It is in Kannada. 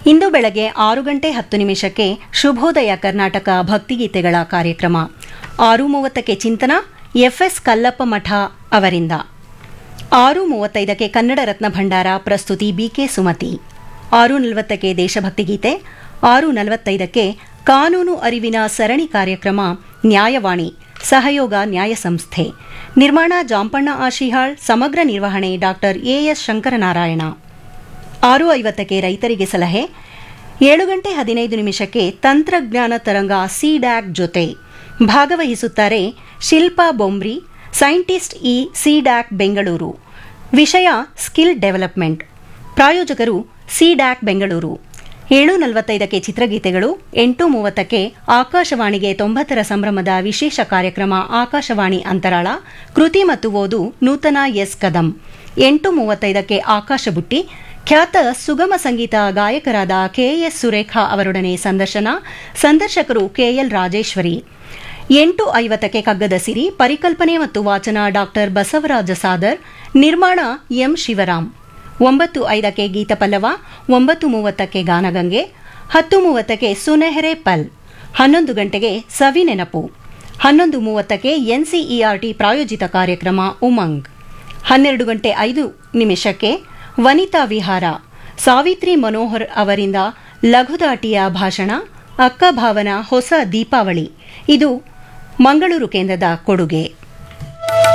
ಇಂದು ಬೆಳಗ್ಗೆ ಆರು ಗಂಟೆ ಹತ್ತು ನಿಮಿಷಕ್ಕೆ ಶುಭೋದಯ ಕರ್ನಾಟಕ ಭಕ್ತಿಗೀತೆಗಳ ಕಾರ್ಯಕ್ರಮ ಆರು ಮೂವತ್ತಕ್ಕೆ ಚಿಂತನ ಎಫ್ಎಸ್ ಕಲ್ಲಪ್ಪ ಮಠ ಅವರಿಂದ ಆರು ಮೂವತ್ತೈದಕ್ಕೆ ಕನ್ನಡ ರತ್ನ ಭಂಡಾರ ಪ್ರಸ್ತುತಿ ಬಿಕೆ ಸುಮತಿ ಆರು ನಲವತ್ತಕ್ಕೆ ದೇಶಭಕ್ತಿ ಗೀತೆ ಆರು ನಲವತ್ತೈದಕ್ಕೆ ಕಾನೂನು ಅರಿವಿನ ಸರಣಿ ಕಾರ್ಯಕ್ರಮ ನ್ಯಾಯವಾಣಿ ಸಹಯೋಗ ನ್ಯಾಯ ಸಂಸ್ಥೆ ನಿರ್ಮಾಣ ಜಾಂಪಣ್ಣ ಆಶಿಹಾಳ್ ಸಮಗ್ರ ನಿರ್ವಹಣೆ ಡಾಕ್ಟರ್ ಎಎಸ್ ಶಂಕರನಾರಾಯಣ ಆರು ಐವತ್ತಕ್ಕೆ ರೈತರಿಗೆ ಸಲಹೆ ಏಳು ಗಂಟೆ ಹದಿನೈದು ನಿಮಿಷಕ್ಕೆ ತಂತ್ರಜ್ಞಾನ ತರಂಗ ಸಿಡ್ಯಾಕ್ ಜೊತೆ ಭಾಗವಹಿಸುತ್ತಾರೆ Shilpa Bombri scientist E CDAC Bengaluru ವಿಷಯ ಸ್ಕಿಲ್ ಡೆವಲಪ್ಮೆಂಟ್ ಪ್ರಾಯೋಜಕರು ಸಿಡ್ಯಾಕ್ ಬೆಂಗಳೂರು ಏಳು ನಲವತ್ತೈದಕ್ಕೆ ಚಿತ್ರಗೀತೆಗಳು ಎಂಟು ಮೂವತ್ತಕ್ಕೆ ಆಕಾಶವಾಣಿಗೆ ತೊಂಬತ್ತರ ಸಂಭ್ರಮದ ವಿಶೇಷ ಕಾರ್ಯಕ್ರಮ ಆಕಾಶವಾಣಿ ಅಂತರಾಳ ಕೃತಿ ಮತ್ತು ಓದು ನೂತನ ಎಸ್ ಕದಂ ಎಂಟು ಮೂವತ್ತೈದಕ್ಕೆ ಆಕಾಶ ಬುಟ್ಟಿ ಖ್ಯಾತ ಸುಗಮ ಸಂಗೀತ ಗಾಯಕರಾದ ಕೆಎಸ್ ಸುರೇಖಾ ಅವರೊಡನೆ ಸಂದರ್ಶನ ಸಂದರ್ಶಕರು ಕೆಎಲ್ ರಾಜೇಶ್ವರಿ ಎಂಟು ಐವತ್ತಕ್ಕೆ ಕಗ್ಗದ ಸಿರಿ ಪರಿಕಲ್ಪನೆ ಮತ್ತು ವಾಚನ ಡಾಕ್ಟರ್ ಬಸವರಾಜ ಸಾದರ್ ನಿರ್ಮಾಣ ಎಂ ಶಿವರಾಮ್ ಒಂಬತ್ತು ಐದಕ್ಕೆ ಗೀತಪಲ್ಲವ ಒಂಬತ್ತು ಮೂವತ್ತಕ್ಕೆ ಗಾನಗಂಗೆ ಹತ್ತು ಮೂವತ್ತಕ್ಕೆ ಸುನೆಹರೆ ಪಲ್ ಹನ್ನೊಂದು ಗಂಟೆಗೆ ಸವಿ ನೆನಪು ಹನ್ನೊಂದು ಮೂವತ್ತಕ್ಕೆ ಎನ್ಸಿಇಆರ್ಟಿ ಪ್ರಾಯೋಜಿತ ಕಾರ್ಯಕ್ರಮ ಉಮಂಗ್ ಹನ್ನೆರಡು ಗಂಟೆ ಐದು ನಿಮಿಷಕ್ಕೆ ವನಿತಾ ವಿಹಾರ ಸಾವಿತ್ರಿ ಮನೋಹರ್ ಅವರಿಂದ ಲಘುದಾಟಿಯ ಭಾಷಣ ಅಕ್ಕ ಭಾವನ ಹೊಸ ದೀಪಾವಳಿ ಇದು ಮಂಗಳೂರು ಕೇಂದ್ರದ ಕೊಡುಗೆ